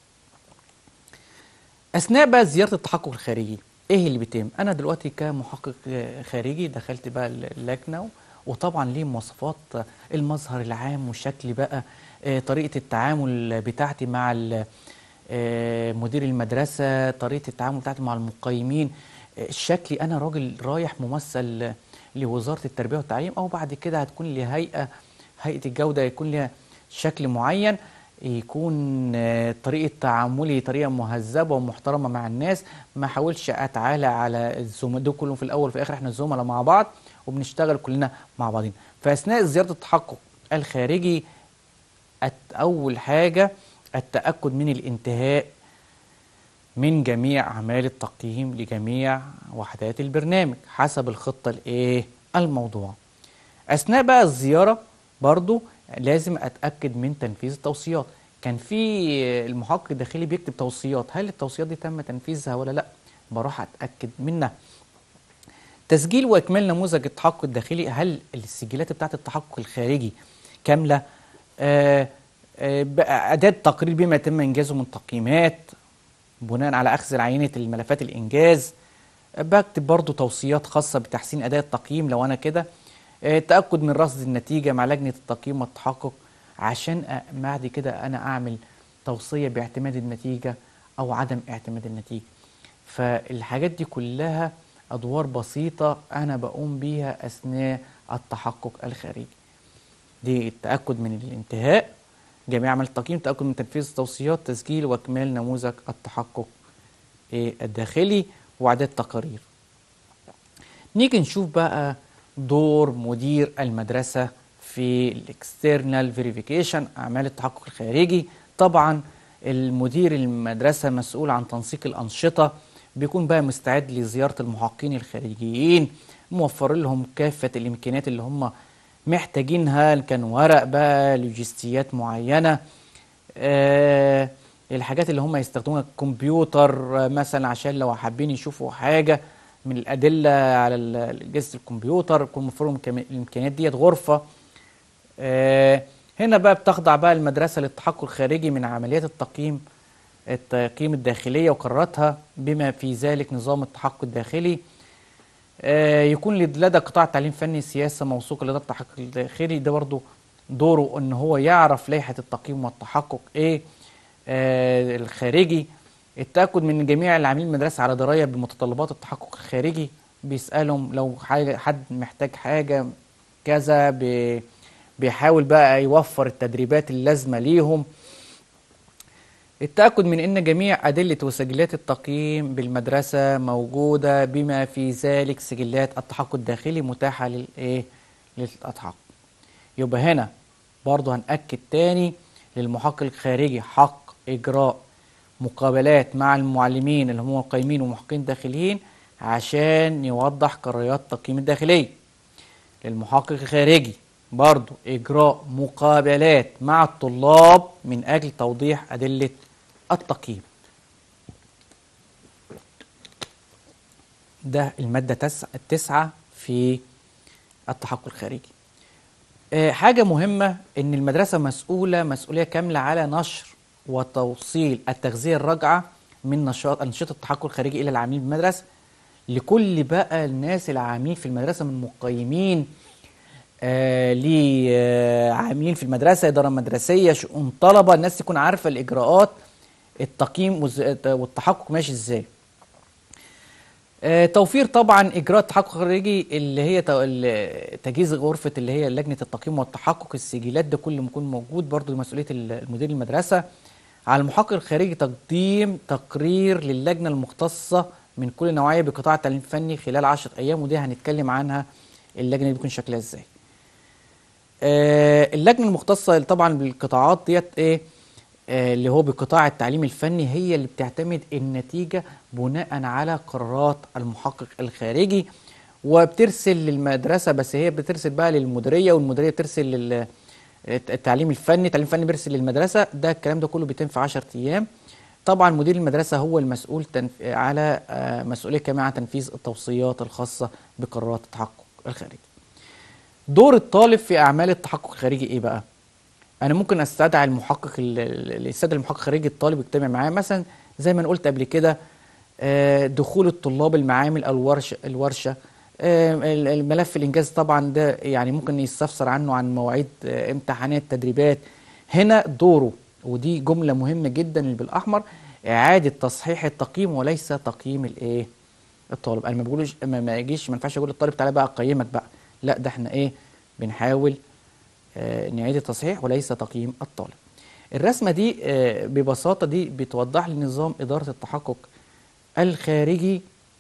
أثناء بقى زيارة التحقق الخارجي إيه اللي بيتم؟ أنا دلوقتي كمحقق آه، خارجي دخلت بقى اللجنة وطبعا ليه مواصفات آه، المظهر العام وشكل بقى آه، طريقة التعامل بتاعتي مع ال- آه، مدير المدرسة طريقة التعامل بتاعتي مع المقيمين آه، شكلي أنا راجل رايح ممثل آه، لوزارة التربية والتعليم أو بعد كده هتكون لي هيئة هيئة الجودة يكون ليها شكل معين يكون آه، طريقة تعاملي طريقة مهذبة ومحترمة مع الناس ما احاولش اتعالى على الزملاء دول كلهم في الاول وفي الاخر احنا زملاء مع بعض وبنشتغل كلنا مع بعضين فاثناء زيارة التحقق الخارجي الت- اول حاجة التأكد من الانتهاء من جميع أعمال التقييم لجميع وحدات البرنامج حسب الخطة الإيه الموضوع أثناء بقى الزيارة برضو لازم أتأكد من تنفيذ التوصيات كان في المحقق الداخلي بيكتب توصيات هل التوصيات دي تم تنفيذها ولا لا بروح أتأكد منها تسجيل واكمال نموذج التحقق الداخلي هل السجلات بتاعت التحقق الخارجي كامله آه آه بقى اداه تقرير بما يتم انجازه من تقييمات بناء على اخذ عينه الملفات الانجاز آه، بكتب برضو توصيات خاصه بتحسين اداء التقييم لو انا كده آه، التاكد من رصد النتيجه مع لجنه التقييم والتحقق عشان أ- بعد كده انا اعمل توصيه باعتماد النتيجه او عدم اعتماد النتيجه فالحاجات دي كلها ادوار بسيطه انا بقوم بيها اثناء التحقق الخارجي دي التاكد من الانتهاء جميع عمل التقييم تاكد من تنفيذ التوصيات تسجيل واكمال نموذج التحقق إيه، الداخلي واعداد تقارير نيجي نشوف بقى دور مدير المدرسة في الاكسترنال فيريفيكيشن أعمال التحقق الخارجي طبعا المدير المدرسة مسؤول عن تنسيق الأنشطة بيكون بقى مستعد لزيارة المحققين الخارجيين موفر لهم كافة الإمكانيات اللي هم محتاجينها إن كان ورق بقى لوجستيات معينة آه الحاجات اللي هم يستخدموها الكمبيوتر آه، مثلا عشان لو حابين يشوفوا حاجة من الأدلة على ال- أجهزة الكمبيوتر يكون موفر لهم كم- الإمكانيات ديت غرفة آه، هنا بقى بتخضع بقى المدرسة للتحقق الخارجي من عمليات التقييم التقييم الداخلية وقراراتها بما في ذلك نظام التحقق الداخلي آه، يكون لد- لدى قطاع التعليم الفني سياسة موثوقة لدى التحقق الداخلي ده برضو دوره ان هو يعرف لائحة التقييم والتحقق ايه آه، الخارجي التأكد من جميع العاملين المدرسة على دراية بمتطلبات التحقق الخارجي بيسألهم لو حاجة حد محتاج حاجة كذا بي- بيحاول بقى يوفر التدريبات اللازمة ليهم التأكد من أن جميع أدلة وسجلات التقييم بالمدرسة موجودة بما في ذلك سجلات التحقق الداخلي متاحة للإيه؟ للتحقق يبقى هنا برضه هنأكد تاني للمحقق الخارجي حق إجراء مقابلات مع المعلمين اللي هم القيمين ومحققين داخليين عشان يوضح قرارات التقييم الداخلية للمحقق الخارجي برضو إجراء مقابلات مع الطلاب من أجل توضيح أدلة التقييم ده المادة تسعة التسعة في التحقق الخارجي آه، حاجة مهمة إن المدرسة مسؤولة مسؤولية كاملة على نشر وتوصيل التغذية الراجعة من نشاط أنشطة التحقق الخارجي إلى العاملين بالمدرسة لكل بقى الناس العاملين في المدرسة من مقيمين آه لعاملين في المدرسة إدارة مدرسية شؤون طلبة الناس تكون عارفة الإجراءات التقييم والز- والتحقق ماشي إزاي آه، توفير طبعا اجراء التحقق الخارجي اللي هي تو- ال- تجهيز غرفه اللي هي لجنه التقييم والتحقق السجلات ده كله يكون موجود برضو مسؤوليه ال- المدير المدرسه على المحقق الخارجي تقديم تقرير للجنه المختصه من كل نوعيه بقطاع التعليم الفني خلال 10 ايام ودي هنتكلم عنها اللجنه دي بيكون شكلها ازاي آه، اللجنه المختصه طبعا بالقطاعات ديت ايه آه، اللي هو بقطاع التعليم الفني هي اللي بتعتمد النتيجه بناء على قرارات المحقق الخارجي وبترسل للمدرسه بس هي بترسل بقى للمديريه والمديريه بترسل لل التعليم الفني التعليم الفني بيرسل للمدرسه ده الكلام ده كله بيتم في 10 ايام طبعا مدير المدرسه هو المسؤول تنف... على آه، مسؤوليه كمان عن تنفيذ التوصيات الخاصه بقرارات التحقق الخارجي دور الطالب في اعمال التحقق الخارجي ايه بقى انا ممكن استدعي المحقق ال- ال- اللي يستدعي المحقق الخارجي الطالب يجتمع معاه مثلا زي ما انا قلت قبل كده آه، دخول الطلاب المعامل او الورشه الورشه آه، ال- الملف الانجاز طبعا ده يعني ممكن يستفسر عنه عن مواعيد آه، امتحانات تدريبات هنا دوره ودي جمله مهمه جدا اللي بالاحمر اعاده تصحيح التقييم وليس تقييم الايه الطالب انا ما بقولش ما ما يجيش ما ينفعش اقول للطالب تعالى بقى اقيمك بقى لا ده احنا ايه بنحاول آه، نعيد التصحيح وليس تقييم الطالب الرسمة دي آه، ببساطة دي بتوضح لي نظام إدارة التحقق الخارجي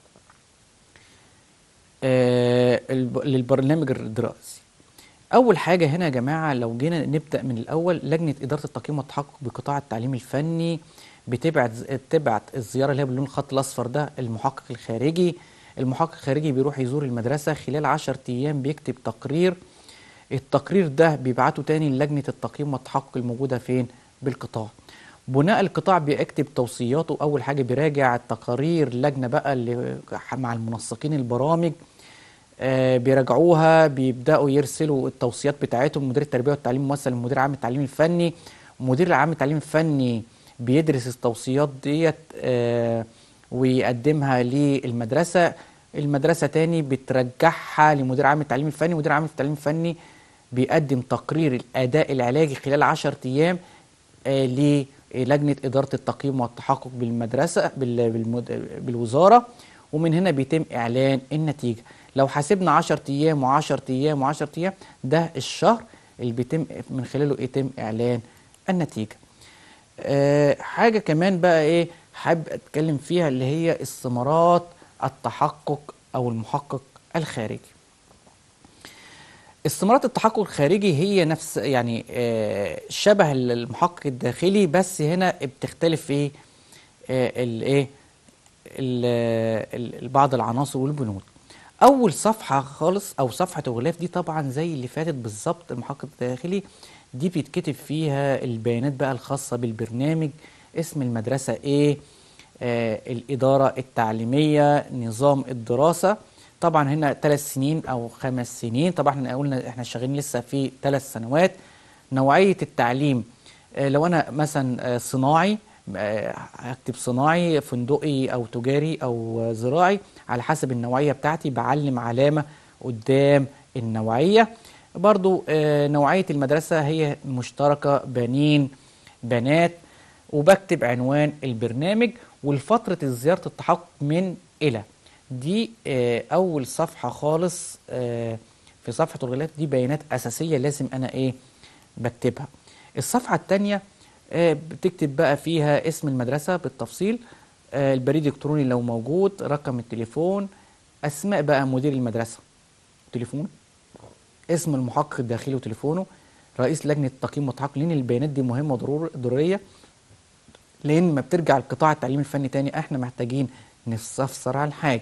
آه، الب- للبرنامج الدراسي أول حاجة هنا يا جماعة لو جينا نبدأ من الأول لجنة إدارة التقييم والتحقق بقطاع التعليم الفني بتبعت بتبعت الزيارة اللي هي باللون الخط الأصفر ده المحقق الخارجي المحقق الخارجي بيروح يزور المدرسة خلال 10 أيام بيكتب تقرير التقرير ده بيبعته تاني للجنة التقييم والتحقق الموجودة فين بالقطاع بناء القطاع بيكتب توصياته أول حاجة بيراجع التقارير اللجنة بقى اللي مع المنسقين البرامج آه، بيراجعوها بيبداوا يرسلوا التوصيات بتاعتهم مدير التربيه والتعليم موصل للمدير العام التعليم الفني مدير العام التعليم الفني بيدرس التوصيات ديت آه، ويقدمها للمدرسه المدرسه تاني بترجعها لمدير عام التعليم الفني مدير عام التعليم الفني بيقدم تقرير الاداء العلاجي خلال 10 ايام آه، للجنه اداره التقييم والتحقق بالمدرسه بال- بالمد- بالوزاره ومن هنا بيتم اعلان النتيجه لو حاسبنا 10 ايام و10 ايام و10 ايام ده الشهر اللي بيتم من خلاله يتم اعلان النتيجه أه حاجه كمان بقى ايه حابب اتكلم فيها اللي هي الثمرات التحقق او المحقق الخارجي استمارات التحقق الخارجي هي نفس يعني آه، شبه المحقق الداخلي بس هنا بتختلف في آه، الايه ال- ال- بعض العناصر والبنود اول صفحه خالص او صفحه الغلاف دي طبعا زي اللي فاتت بالظبط المحقق الداخلي دي بيتكتب فيها البيانات بقى الخاصه بالبرنامج اسم المدرسه ايه آه الاداره التعليميه نظام الدراسه طبعا هنا ثلاث سنين او خمس سنين طبعا احنا قلنا احنا شغالين لسه في ثلاث سنوات نوعيه التعليم آه، لو انا مثلا آه، صناعي آه، هكتب صناعي فندقي او تجاري او آه، زراعي على حسب النوعيه بتاعتي بعلم علامه قدام النوعيه برضو آه، نوعيه المدرسه هي مشتركه بنين بنات وبكتب عنوان البرنامج والفترة زيارة التحقق من إلى دي آه، أول صفحة خالص آه، في صفحة الغلاف دي بيانات أساسية لازم أنا إيه بكتبها الصفحة التانية آه، بتكتب بقى فيها اسم المدرسة بالتفصيل آه، البريد الإلكتروني لو موجود رقم التليفون أسماء بقى مدير المدرسة تليفون اسم المحقق الداخلي وتليفونه رئيس لجنة التقييم والتحقق لأن البيانات دي مهمة وضرور- ضرورية لان ما بترجع القطاع التعليمي الفني تاني احنا محتاجين نستفسر عن حاجه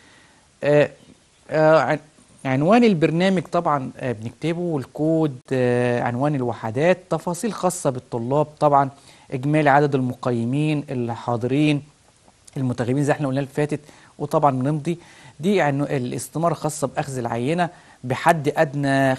آه آه عن- عنوان البرنامج طبعا آه بنكتبه والكود آه عنوان الوحدات تفاصيل خاصه بالطلاب طبعا اجمالي عدد المقيمين الحاضرين المتغيبين زي احنا قلنا اللي فاتت وطبعا بنمضي دي عنو الاستمارة خاصة بأخذ العينة بحد أدنى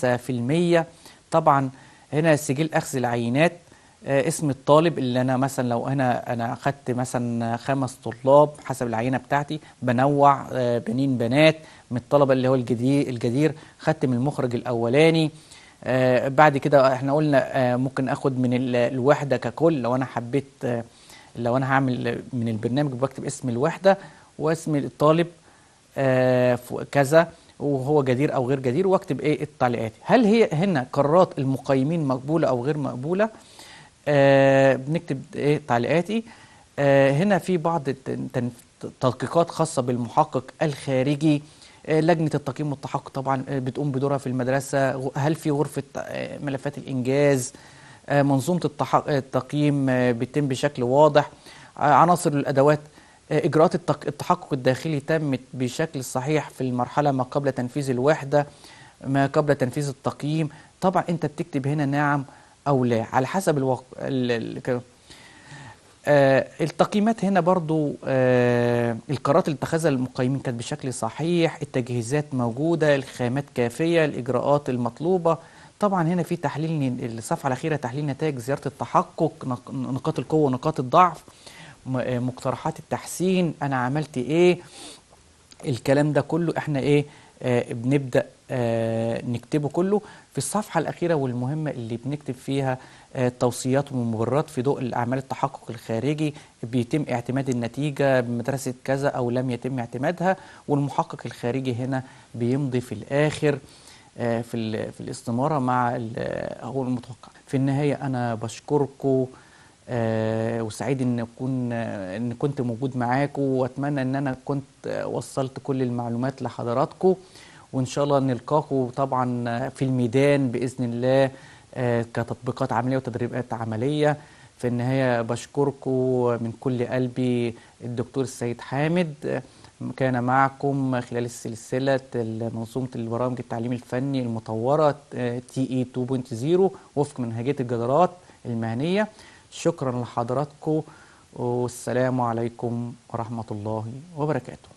5% طبعا هنا سجل أخذ العينات آه، اسم الطالب اللي أنا مثلا لو أنا أنا أخدت مثلا خمس طلاب حسب العينة بتاعتي بنوع آه، بنين بنات من الطلبة اللي هو الجدير الجدير خدت من المخرج الأولاني آه، بعد كده احنا قلنا آه، ممكن اخد من ال- الوحده ككل لو انا حبيت آه، لو انا هعمل من البرنامج بكتب اسم الوحده واسم الطالب آه، ف- كذا وهو جدير او غير جدير واكتب ايه التعليقات هل هي هنا قرارات المقيمين مقبوله او غير مقبوله آه بنكتب ايه تعليقاتي آه هنا في بعض التن- تن- تدقيقات خاصه بالمحقق الخارجي آه لجنه التقييم والتحقق طبعا آه، بتقوم بدورها في المدرسه غ- هل في غرفه آه، ملفات الانجاز آه، منظومه التحق- التقييم آه، بتتم بشكل واضح آه، عناصر الادوات آه، اجراءات التق- التحقق الداخلي تمت بشكل صحيح في المرحله ما قبل تنفيذ الوحده ما قبل تنفيذ التقييم طبعا انت بتكتب هنا نعم او لا على حسب الوق... ال... ال... ك- آه التقييمات هنا برضو آه القرارات اللي اتخذها المقيمين كانت بشكل صحيح التجهيزات موجودة الخامات كافية الإجراءات المطلوبة طبعا هنا في تحليل ن- الصفحة الأخيرة تحليل نتائج زيارة التحقق نق- نقاط القوة ونقاط الضعف م- آه، مقترحات التحسين أنا عملت إيه الكلام ده كله احنا ايه آه بنبدأ آه نكتبه كله في الصفحة الأخيرة والمهمة اللي بنكتب فيها آه توصيات ومبررات في ضوء الأعمال التحقق الخارجي بيتم اعتماد النتيجة بمدرسة كذا أو لم يتم اعتمادها والمحقق الخارجي هنا بيمضي في الآخر آه في ال- في الاستمارة مع ال- هو المتوقع في النهاية أنا بشكركم آه وسعيد ان اكون آه ان كنت موجود معاكم واتمنى ان انا كنت آه وصلت كل المعلومات لحضراتكم وان شاء الله نلقاكم طبعا آه، في الميدان باذن الله آه كتطبيقات عمليه وتدريبات عمليه في النهايه بشكركم من كل قلبي الدكتور السيد حامد آه، كان معكم خلال السلسله منظومه البرامج التعليم الفني المطوره تي اي 2.0 وفق منهجيه الجدارات المهنيه شكرا لحضراتكم والسلام عليكم ورحمة الله وبركاته